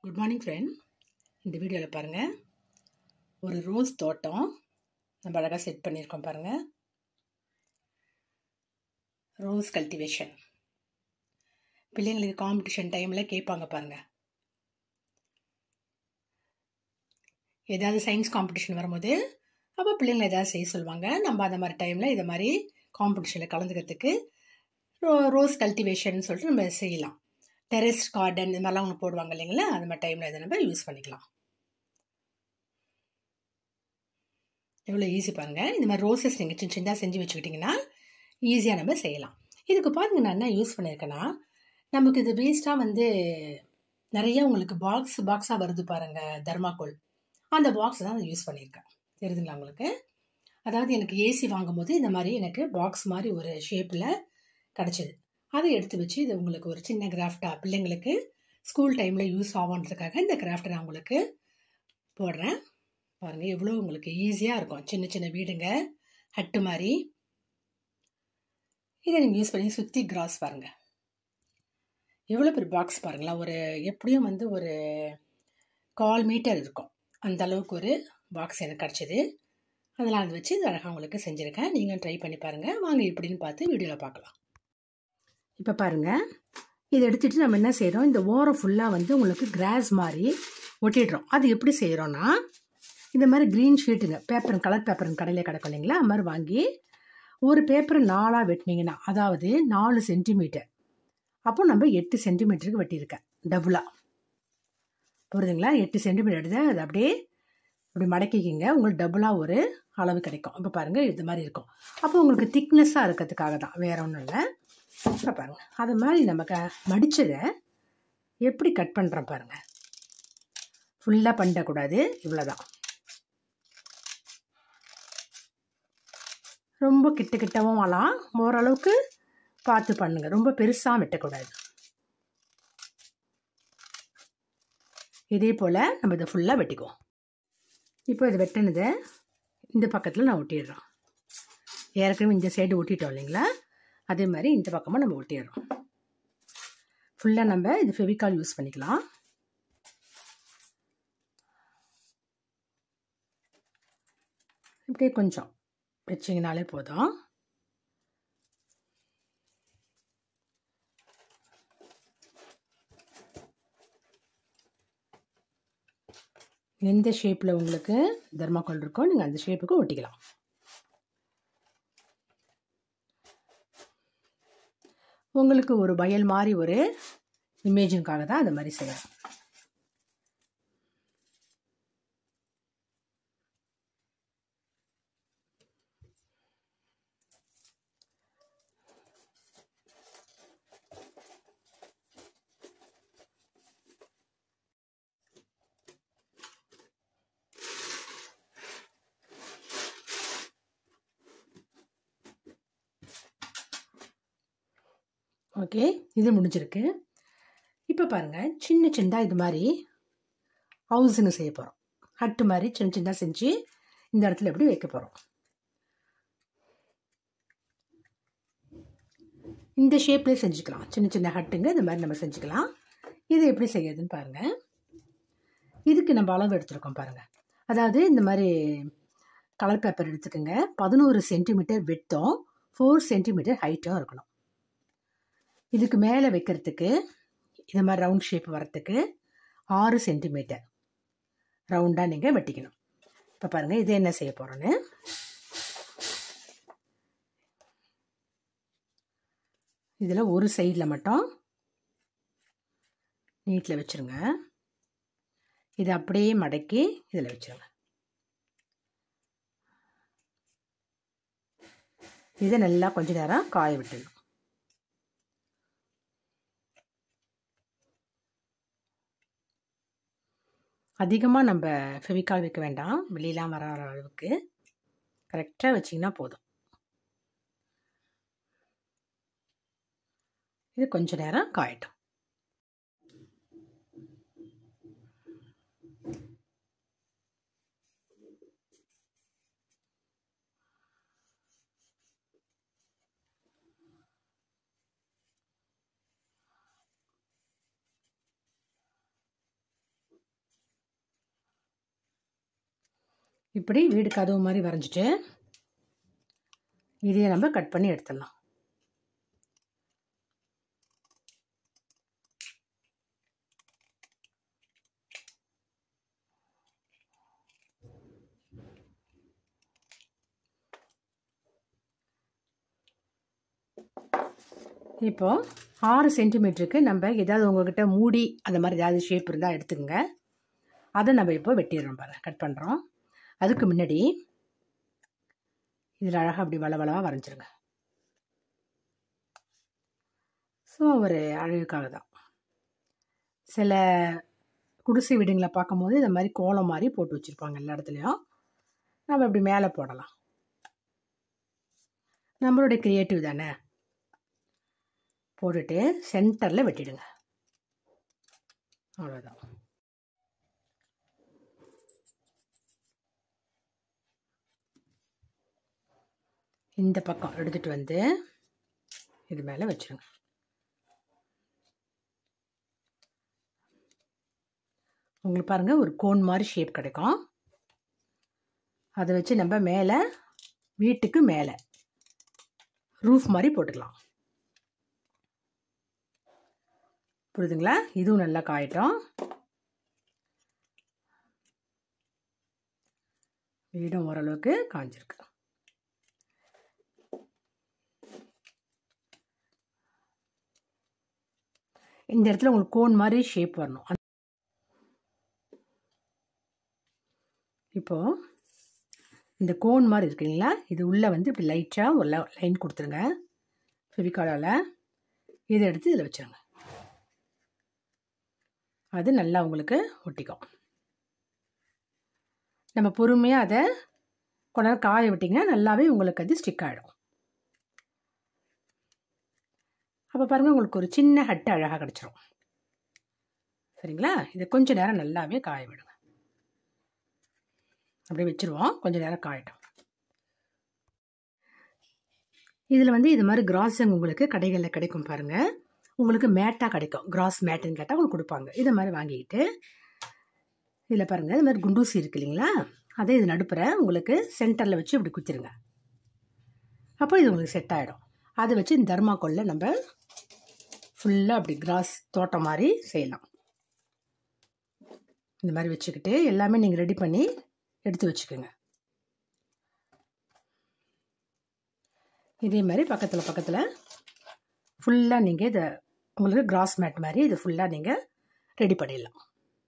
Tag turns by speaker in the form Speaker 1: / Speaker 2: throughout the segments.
Speaker 1: good morning friend இந்த வீடியோவில் பாருங்கள் ஒரு ரோஸ் தோட்டம் நம்ம அழகாக செட் பண்ணியிருக்கோம் பாருங்கள் ரோஸ் கல்டிவேஷன் பிள்ளைங்களுக்கு காம்படிஷன் டைமில் கேட்பாங்க பாருங்கள் ஏதாவது சயின்ஸ் காம்படிஷன் வரும்போது அப்போ பிள்ளைங்களை ஏதாவது செய்ய சொல்லுவாங்க நம்ம அந்த மாதிரி டைமில் இதை மாதிரி காம்படிஷனில் கலந்துக்கிறதுக்கு ரோ ரோஸ் கல்டிவேஷன் சொல்லிட்டு நம்ம செய்யலாம் டெரஸ் கார்டன் இது மாதிரிலாம் ஒன்று போடுவாங்க இல்லைங்களா அது மாதிரி டைமில் இதை நம்ம யூஸ் பண்ணிக்கலாம் எவ்வளோ ஈஸி பாருங்கள் இந்த மாதிரி ரோசஸ் நீங்கள் சின்ன சின்னதாக செஞ்சு வச்சுக்கிட்டிங்கன்னா ஈஸியாக நம்ம செய்யலாம் இதுக்கு பாருங்கள் நான் என்ன யூஸ் பண்ணியிருக்கேன்னா நமக்கு இது வேஸ்ட்டாக வந்து நிறைய உங்களுக்கு பாக்ஸ் பாக்ஸாக வருது பாருங்கள் தர்மாக்கோல் அந்த பாக்ஸ் தான் யூஸ் பண்ணியிருக்கேன் தெரியுதுங்களா உங்களுக்கு அதாவது எனக்கு ஏசி வாங்கும்போது இந்த மாதிரி எனக்கு பாக்ஸ் மாதிரி ஒரு ஷேப்பில் கிடச்சிது அதை எடுத்து வச்சு இது உங்களுக்கு ஒரு சின்ன கிராஃப்டாக பிள்ளைங்களுக்கு ஸ்கூல் டைமில் யூஸ் ஆகுன்றதுக்காக இந்த கிராஃப்டை நான் உங்களுக்கு போடுறேன் பாருங்கள் எவ்வளோ உங்களுக்கு ஈஸியாக இருக்கும் சின்ன சின்ன வீடுங்க ஹட்டு மாதிரி இதை நீங்கள் யூஸ் பண்ணி சுற்றி கிராஸ் பாருங்கள் எவ்வளோ பெரிய பாக்ஸ் பாருங்களேன் ஒரு எப்படியும் வந்து ஒரு கால் மீட்டர் இருக்கும் அந்த அளவுக்கு ஒரு பாக்ஸ் எனக்கு கிடச்சிது அதெல்லாம் அதை வச்சு இது அழகாக உங்களுக்கு செஞ்சுருக்கேன் நீங்கள் ட்ரை பண்ணி பாருங்கள் வாங்க எப்படின்னு பார்த்து வீடியோவில் பார்க்கலாம் இப்போ பாருங்கள் இதை எடுத்துகிட்டு நம்ம என்ன செய்கிறோம் இந்த ஓரம் ஃபுல்லாக வந்து உங்களுக்கு கிராஸ் மாதிரி ஒட்டிடுறோம் அது எப்படி செய்கிறோன்னா இந்த மாதிரி க்ரீன் ஷீட்டுங்க பேப்பர் கலர் பேப்பர் கடையில் கிடக்கும் இல்லைங்களா அது மாதிரி வாங்கி ஒரு பேப்பரை நாலாக வெட்டினீங்கன்னா அதாவது நாலு சென்டிமீட்டர் அப்போ நம்ம எட்டு சென்டிமீட்டருக்கு வெட்டியிருக்கேன் டபுளாக புரியுதுங்களா எட்டு சென்டிமீட்டர் எடுத்து அது அப்படியே இப்படி மடக்கிக்கிங்க உங்களுக்கு டபுளாக ஒரு அளவு கிடைக்கும் இப்போ பாருங்கள் இது மாதிரி இருக்கும் அப்போ உங்களுக்கு திக்னஸ்ஸாக இருக்கிறதுக்காக தான் வேறு ஒன்றும் இல்லை இப்போ பாருங்கள் அது மாதிரி நம்ம க மடித்ததை எப்படி கட் பண்ணுறோம் பாருங்கள் ஃபுல்லாக பண்ணிடக்கூடாது இவ்வளோதான் ரொம்ப கிட்ட கிட்டவும் ஆலாம் ஓரளவுக்கு பார்த்து பண்ணுங்கள் ரொம்ப பெருசாக வெட்டக்கூடாது இதே போல் நம்ம இதை ஃபுல்லாக வெட்டிக்குவோம் இப்போ இது வெட்டினதை இந்த பக்கத்தில் நான் ஒட்டிடுறோம் ஏற்கனவே இந்த சைடு ஒட்டிட்டோம் இல்லைங்களா அதே மாதிரி இந்த பக்கமாக நம்ம ஒட்டிடுறோம் ஃபுல்லாக நம்ம இது ஃபெவிகால் யூஸ் பண்ணிக்கலாம் இப்படியே கொஞ்சம் வச்சிங்கனாலே போதும் எந்த ஷேப்பில் உங்களுக்கு தர்மாக்கோல் இருக்கோ நீங்கள் அந்த ஷேப்புக்கு ஒட்டிக்கலாம் உங்களுக்கு ஒரு வயல் மாதிரி ஒரு இமேஜினுக்காக தான் அந்த மாதிரி செய்யணும் ஓகே இது முடிஞ்சிருக்கு இப்போ பாருங்கள் சின்ன சின்னதாக இது மாதிரி ஹவுஸுங்க செய்ய போகிறோம் ஹட்டு மாதிரி சின்ன சின்னதாக செஞ்சு இந்த இடத்துல எப்படி வைக்க போகிறோம் இந்த ஷேப்லேயே செஞ்சுக்கலாம் சின்ன சின்ன ஹட்டுங்க இந்த மாதிரி நம்ம செஞ்சுக்கலாம் இது எப்படி செய்யறதுன்னு பாருங்கள் இதுக்கு நம்ம அளவு எடுத்துருக்கோம் பாருங்கள் அதாவது இந்த மாதிரி கலர் பேப்பர் எடுத்துக்கோங்க பதினோரு சென்டிமீட்டர் விட்டும் ஃபோர் சென்டிமீட்டர் ஹைட்டும் இருக்கணும் இதுக்கு மேலே வைக்கிறதுக்கு இந்த மாதிரி ரவுண்ட் ஷேப் வரத்துக்கு ஆறு சென்டிமீட்டர் ரவுண்டாக நீங்கள் வெட்டிக்கணும் இப்போ பாருங்கள் இது என்ன செய்ய போகிறோன்னு இதில் ஒரு சைடில் மட்டும் நீட்டில் வச்சுருங்க இதை அப்படியே மடக்கி இதில் வச்சுருங்க இதை நல்லா கொஞ்ச நேரம் காய விட்டுடணும் அதிகமாக நம்ம ஃபெவிகால் வைக்க வேண்டாம் வெளியெலாம் வர அளவுக்கு கரெக்டாக வச்சிங்கன்னா போதும் இது கொஞ்ச நேரம் காயட்டும் இப்படி வீடு கதவு மாதிரி வரைஞ்சிட்டு இதையே நம்ம கட் பண்ணி எடுத்துடலாம் இப்போ ஆறு சென்டிமீட்டருக்கு நம்ம ஏதாவது உங்ககிட்ட மூடி அந்த மாதிரி ஏதாவது ஷேப் இருந்தால் எடுத்துக்கோங்க அதை நம்ம இப்போ வெட்டிடுறோம் பாருங்க கட் பண்ணுறோம் அதுக்கு முன்னாடி இதில் அழகாக அப்படி வள வளவாக வரைஞ்சிருங்க ஸோ ஒரு அழகுக்காக தான் சில குடிசை வீடுங்களை பார்க்கும்போது இந்த மாதிரி கோலம் மாதிரி போட்டு வச்சுருப்பாங்க எல்லா இடத்துலையும் நம்ம இப்படி மேலே போடலாம் நம்மளுடைய க்ரியேட்டிவ் தானே போட்டுட்டு சென்டரில் வெட்டிடுங்க அவ்வளோதான் இந்த பக்கம் எடுத்துகிட்டு வந்து இது மேலே வச்சுருங்க உங்களுக்கு பாருங்கள் ஒரு கோன் மாதிரி ஷேப் கிடைக்கும் அதை வச்சு நம்ம மேலே வீட்டுக்கு மேலே ரூஃப் மாதிரி போட்டுக்கலாம் புரியுதுங்களா இதுவும் நல்லா காயட்டும் வீடும் ஓரளவுக்கு காஞ்சிருக்கு இந்த இடத்துல உங்களுக்கு கோன் மாதிரி ஷேப் வரணும் இப்போ இந்த கோன் மாதிரி இருக்குங்களா இது உள்ளே வந்து இப்படி லைட்டாக ஒரு லைன் கொடுத்துருங்க ஃபெவிகாலால் இதை எடுத்து இதில் வச்சுருங்க அது நல்லா உங்களுக்கு ஒட்டிக்கும் நம்ம பொறுமையாக அதை கொஞ்ச நேரம் காய விட்டிங்கன்னா நல்லாவே உங்களுக்கு அது ஸ்டிக் ஆகிடும் அப்போ பாருங்கள் உங்களுக்கு ஒரு சின்ன ஹட்டு அழகாக கிடச்சிரும் சரிங்களா இதை கொஞ்சம் நேரம் நல்லாவே காய விடுங்க அப்படியே வச்சுருவோம் கொஞ்சம் நேரம் காயட்டும் இதில் வந்து இது மாதிரி கிராஸுங்க உங்களுக்கு கடைகளில் கிடைக்கும் பாருங்கள் உங்களுக்கு மேட்டாக கிடைக்கும் கிராஸ் மேட்டுன்னு கேட்டால் உங்களுக்கு கொடுப்பாங்க இதை மாதிரி வாங்கிக்கிட்டு இதில் பாருங்கள் இது மாதிரி குண்டூசி இருக்கு இல்லைங்களா அதே இது நடுப்புற உங்களுக்கு சென்டரில் வச்சு இப்படி குத்திருங்க அப்போ இது உங்களுக்கு செட் ஆகிடும் அதை வச்சு இந்த தர்மாக்கோலில் நம்ம ஃபுல்லாக அப்படி கிராஸ் தோட்டம் மாதிரி செய்யலாம் இந்த மாதிரி வச்சுக்கிட்டு எல்லாமே நீங்கள் ரெடி பண்ணி எடுத்து வச்சுக்கோங்க இதே மாதிரி பக்கத்தில் பக்கத்தில் ஃபுல்லாக நீங்கள் இதை உங்களுக்கு கிராஸ் மேட் மாதிரி இது ஃபுல்லாக நீங்கள் ரெடி பண்ணிடலாம்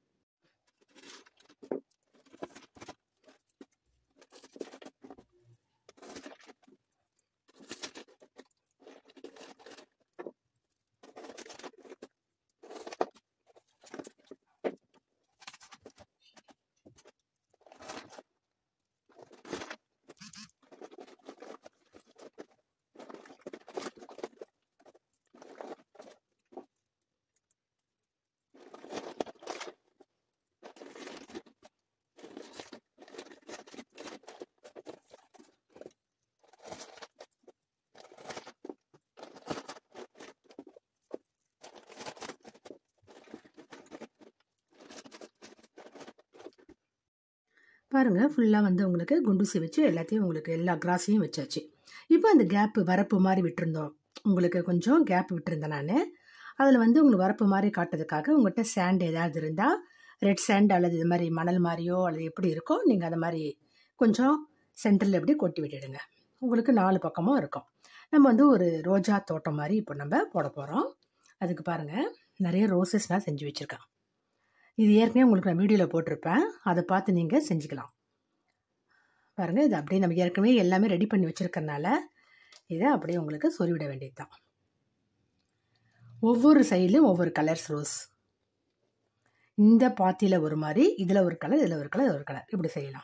Speaker 1: பாருங்கள் ஃபுல்லாக வந்து உங்களுக்கு குண்டூசி வச்சு எல்லாத்தையும் உங்களுக்கு எல்லா கிராஸையும் வச்சாச்சு இப்போ அந்த கேப்பு வரப்பு மாதிரி விட்டுருந்தோம் உங்களுக்கு கொஞ்சம் கேப் விட்டுருந்தேன் நான் அதில் வந்து உங்களுக்கு வரப்பு மாதிரி காட்டுறதுக்காக உங்கள்கிட்ட சேண்ட் ஏதாவது இருந்தால் ரெட் சேண்ட் அல்லது இது மாதிரி மணல் மாதிரியோ அல்லது எப்படி இருக்கோ நீங்கள் அந்த மாதிரி கொஞ்சம் சென்டரில் எப்படி கொட்டி விட்டுடுங்க உங்களுக்கு நாலு பக்கமும் இருக்கும் நம்ம வந்து ஒரு ரோஜா தோட்டம் மாதிரி இப்போ நம்ம போட போகிறோம் அதுக்கு பாருங்கள் நிறைய ரோசஸ்லாம் செஞ்சு வச்சுருக்கேன் இது ஏற்கனவே உங்களுக்கு நான் வீடியோவில் போட்டிருப்பேன் அதை பார்த்து நீங்கள் செஞ்சுக்கலாம் பாருங்கள் இது அப்படியே நம்ம ஏற்கனவே எல்லாமே ரெடி பண்ணி வச்சுருக்கறனால இதை அப்படியே உங்களுக்கு சொருவிட வேண்டியது தான் ஒவ்வொரு சைட்லையும் ஒவ்வொரு கலர்ஸ் ரோஸ் இந்த பாத்தியில் ஒரு மாதிரி இதில் ஒரு கலர் இதில் ஒரு கலர் ஒரு கலர் இப்படி செய்யலாம்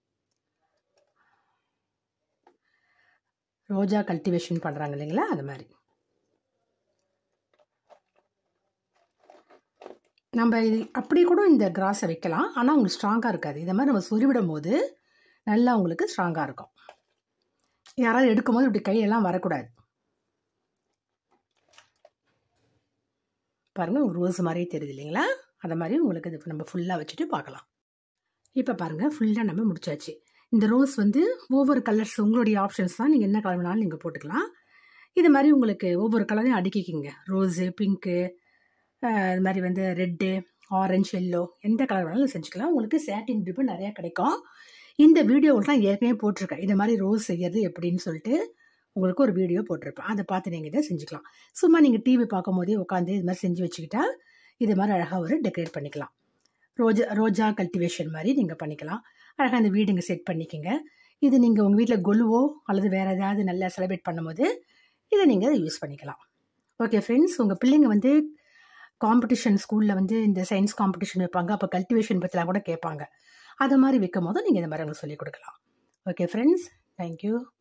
Speaker 1: ரோஜா கல்டிவேஷன் பண்ணுறாங்க இல்லைங்களா அது மாதிரி நம்ம இது அப்படி கூட இந்த கிராஸை வைக்கலாம் ஆனால் உங்களுக்கு ஸ்ட்ராங்காக இருக்காது இதை மாதிரி நம்ம சொருவிடும் போது நல்லா உங்களுக்கு ஸ்ட்ராங்காக இருக்கும் யாராவது எடுக்கும்போது இப்படி கையெல்லாம் வரக்கூடாது பாருங்கள் ஒரு ரோஸ் மாதிரியே தெரியுது இல்லைங்களா அதை மாதிரி உங்களுக்கு இது நம்ம ஃபுல்லாக வச்சுட்டு பார்க்கலாம் இப்போ பாருங்கள் ஃபுல்லாக நம்ம முடிச்சாச்சு இந்த ரோஸ் வந்து ஒவ்வொரு கலர்ஸ் உங்களுடைய ஆப்ஷன்ஸ் தான் நீங்கள் என்ன கலர் வேணாலும் நீங்கள் போட்டுக்கலாம் இது மாதிரி உங்களுக்கு ஒவ்வொரு கலரையும் அடுக்கிக்கிங்க ரோஸு பிங்க்கு இது மாதிரி வந்து ரெட்டு ஆரஞ்சு எல்லோ எந்த கலர் வேணாலும் செஞ்சுக்கலாம் உங்களுக்கு சேட்டின் ரிப்பன் நிறையா கிடைக்கும் இந்த வீடியோவில் தான் ஏற்கனவே போட்டிருக்கேன் இந்த மாதிரி ரோஸ் செய்யறது எப்படின்னு சொல்லிட்டு உங்களுக்கு ஒரு வீடியோ போட்டிருப்பேன் அதை பார்த்து நீங்கள் இதை செஞ்சுக்கலாம் சும்மா நீங்கள் டிவி பார்க்கும் போதே உட்காந்து இது மாதிரி செஞ்சு வச்சுக்கிட்டா இது மாதிரி அழகாக ஒரு டெக்கரேட் பண்ணிக்கலாம் ரோஜா ரோஜா கல்டிவேஷன் மாதிரி நீங்கள் பண்ணிக்கலாம் அழகாக அந்த வீடுங்க செட் பண்ணிக்கோங்க இது நீங்கள் உங்கள் வீட்டில் கொலுவோ அல்லது வேறு ஏதாவது நல்லா செலிப்ரேட் பண்ணும்போது இதை நீங்கள் அதை யூஸ் பண்ணிக்கலாம் ஓகே ஃப்ரெண்ட்ஸ் உங்கள் பிள்ளைங்க வந்து காம்படிஷன் ஸ்கூலில் வந்து இந்த சயின்ஸ் காம்படிஷன் வைப்பாங்க அப்போ கல்டிவேஷன் பற்றிலாம் கூட கேட்பாங்க அது மாதிரி வைக்கும் போது நீங்கள் இந்த மாதிரி அவங்களுக்கு சொல்லிக் கொடுக்கலாம் ஓகே ஃப்ரெண்ட்ஸ் தேங்க்யூ